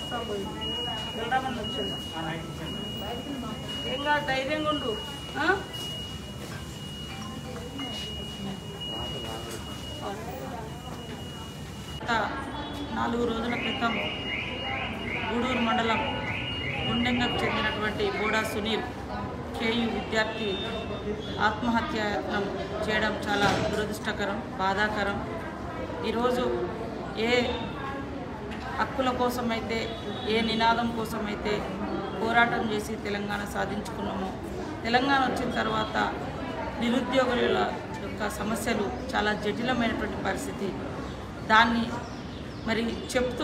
వస్తాం పోయి వెళ్ళరామని వచ్చింది ఏం కాదు ధైర్యంగా ఉండు ఆ? గత నాలుగు రోజుల క్రితం గూడూరు మండలం గుండెంగకు చెందినటువంటి బోడా సునీల్ కేయు విద్యార్థి ఆత్మహత్యనం చేయడం చాలా దురదృష్టకరం బాధాకరం ఈరోజు ఏ హక్కుల కోసమైతే ఏ నినాదం కోసమైతే పోరాటం చేసి తెలంగాణ సాధించుకున్నామో తెలంగాణ వచ్చిన తర్వాత నిరుద్యోగుల యొక్క సమస్యలు చాలా జటిలమైనటువంటి పరిస్థితి దాన్ని మరి చెప్తూ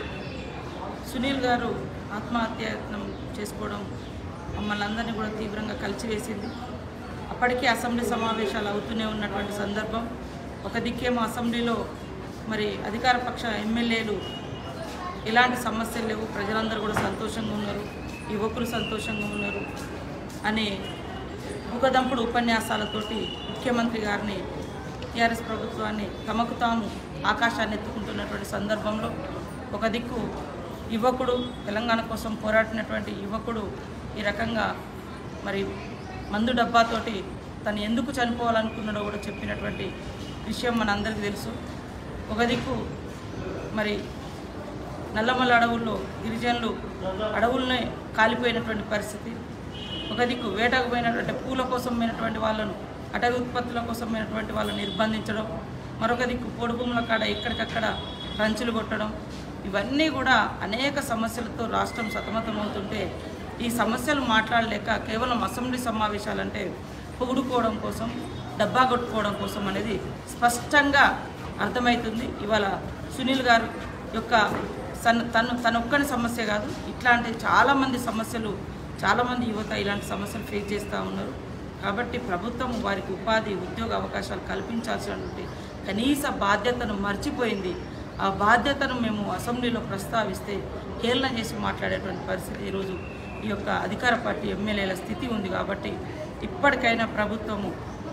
సునీల్ గారు ఆత్మహత్యయత్నం చేసుకోవడం మమ్మల్ని అందరినీ కూడా తీవ్రంగా కలిసివేసింది అప్పటికే అసెంబ్లీ సమావేశాలు అవుతూనే ఉన్నటువంటి సందర్భం ఒక దిక్కేమో అసెంబ్లీలో మరి అధికార పక్ష ఎమ్మెల్యేలు ఎలాంటి సమస్యలు లేవు ప్రజలందరూ కూడా సంతోషంగా ఉన్నారు యువకులు సంతోషంగా ఉన్నారు అనే ముఖదంపుడు ఉపన్యాసాలతోటి ముఖ్యమంత్రి గారిని టీఆర్ఎస్ ప్రభుత్వాన్ని తమకు తాము ఆకాశాన్ని ఎత్తుకుంటున్నటువంటి సందర్భంలో ఒక దిక్కు యువకుడు తెలంగాణ కోసం పోరాడినటువంటి యువకుడు ఈ రకంగా మరి మందు డబ్బాతోటి తను ఎందుకు చనిపోవాలనుకున్నాడో కూడా చెప్పినటువంటి విషయం మనందరికీ తెలుసు ఒక దిక్కు మరి నల్లమల్ల అడవుల్లో గిరిజనులు అడవుల్నే కాలిపోయినటువంటి పరిస్థితి ఒక దిక్కు వేటకు పోయినటువంటి పూల కోసం పోయినటువంటి వాళ్ళను అటవీ ఉత్పత్తుల కోసం పోయినటువంటి వాళ్ళని నిర్బంధించడం మరొక దిక్కు పొడుగుముల కాడ ఎక్కడికక్కడ రంచులు కొట్టడం ఇవన్నీ కూడా అనేక సమస్యలతో రాష్ట్రం సతమతమవుతుంటే ఈ సమస్యలు మాట్లాడలేక కేవలం అసెంబ్లీ సమావేశాలంటే పొగుడుకోవడం కోసం డబ్బా కొట్టుకోవడం కోసం అనేది స్పష్టంగా అర్థమవుతుంది ఇవాళ సునీల్ గారు యొక్క సన్ తను తన ఒక్కని సమస్య కాదు ఇట్లాంటి చాలామంది సమస్యలు చాలామంది యువత ఇలాంటి సమస్యలు ఫేస్ చేస్తూ ఉన్నారు కాబట్టి ప్రభుత్వం వారికి ఉపాధి ఉద్యోగ అవకాశాలు కల్పించాల్సినటువంటి కనీస బాధ్యతను మర్చిపోయింది ఆ బాధ్యతను మేము అసెంబ్లీలో ప్రస్తావిస్తే హేళన చేసి మాట్లాడేటువంటి పరిస్థితి ఈరోజు ఈ యొక్క అధికార పార్టీ ఎమ్మెల్యేల స్థితి ఉంది కాబట్టి ఇప్పటికైనా ప్రభుత్వము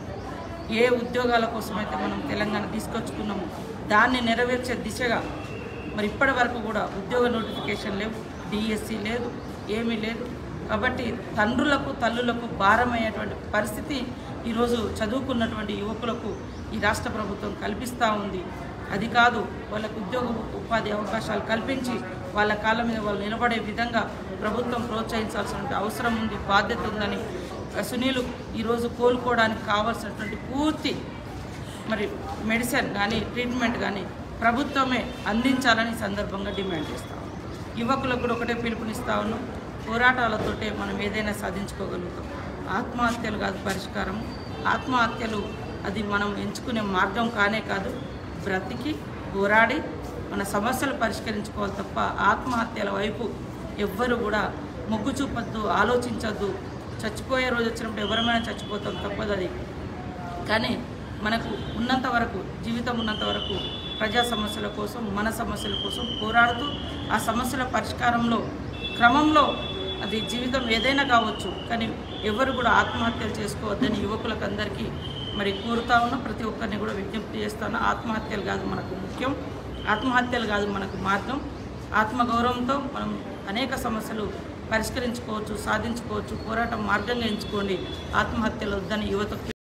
ఏ ఉద్యోగాల కోసమైతే మనం తెలంగాణ తీసుకొచ్చుకున్నామో దాన్ని నెరవేర్చే దిశగా మరి ఇప్పటి వరకు కూడా ఉద్యోగ నోటిఫికేషన్ లేవు డిఎస్సి లేదు ఏమీ లేదు కాబట్టి తండ్రులకు తల్లులకు భారమయ్యేటువంటి పరిస్థితి ఈరోజు చదువుకున్నటువంటి యువకులకు ఈ రాష్ట్ర ప్రభుత్వం కల్పిస్తూ ఉంది అది కాదు వాళ్ళకు ఉద్యోగ ఉపాధి అవకాశాలు కల్పించి వాళ్ళ కాళ్ళ మీద వాళ్ళు నిలబడే విధంగా ప్రభుత్వం ప్రోత్సహించాల్సిన అవసరం ఉంది బాధ్యత ఉందని సునీలు ఈరోజు కోలుకోవడానికి కావాల్సినటువంటి పూర్తి మరి మెడిసిన్ కానీ ట్రీట్మెంట్ కానీ ప్రభుత్వమే అందించాలని ఈ సందర్భంగా డిమాండ్ చేస్తాం యువకులకు కూడా ఒకటే పిలుపునిస్తా ఉన్నాం పోరాటాలతోటే మనం ఏదైనా సాధించుకోగలుగుతాం ఆత్మహత్యలు కాదు పరిష్కారం ఆత్మహత్యలు అది మనం ఎంచుకునే మార్గం కానే కాదు బ్రతికి పోరాడి మన సమస్యలు పరిష్కరించుకోవాలి తప్ప ఆత్మహత్యల వైపు ఎవ్వరు కూడా మొగ్గు చూపొద్దు ఆలోచించొద్దు చచ్చిపోయే రోజు వచ్చినప్పుడు ఎవరమైనా చచ్చిపోతాం తప్పదు అది కానీ మనకు ఉన్నంత వరకు జీవితం ఉన్నంత వరకు ప్రజా సమస్యల కోసం మన సమస్యల కోసం పోరాడుతూ ఆ సమస్యల పరిష్కారంలో క్రమంలో అది జీవితం ఏదైనా కావచ్చు కానీ ఎవరు కూడా ఆత్మహత్యలు చేసుకోవద్దని యువకులకు అందరికీ మరి కోరుతా ఉన్నా ప్రతి ఒక్కరిని కూడా విజ్ఞప్తి చేస్తాను ఆత్మహత్యలు కాదు మనకు ముఖ్యం ఆత్మహత్యలు కాదు మనకు మార్గం ఆత్మగౌరవంతో మనం అనేక సమస్యలు పరిష్కరించుకోవచ్చు సాధించుకోవచ్చు పోరాటం మార్గంగా ఎంచుకోండి ఆత్మహత్యలు వద్దని యువతకు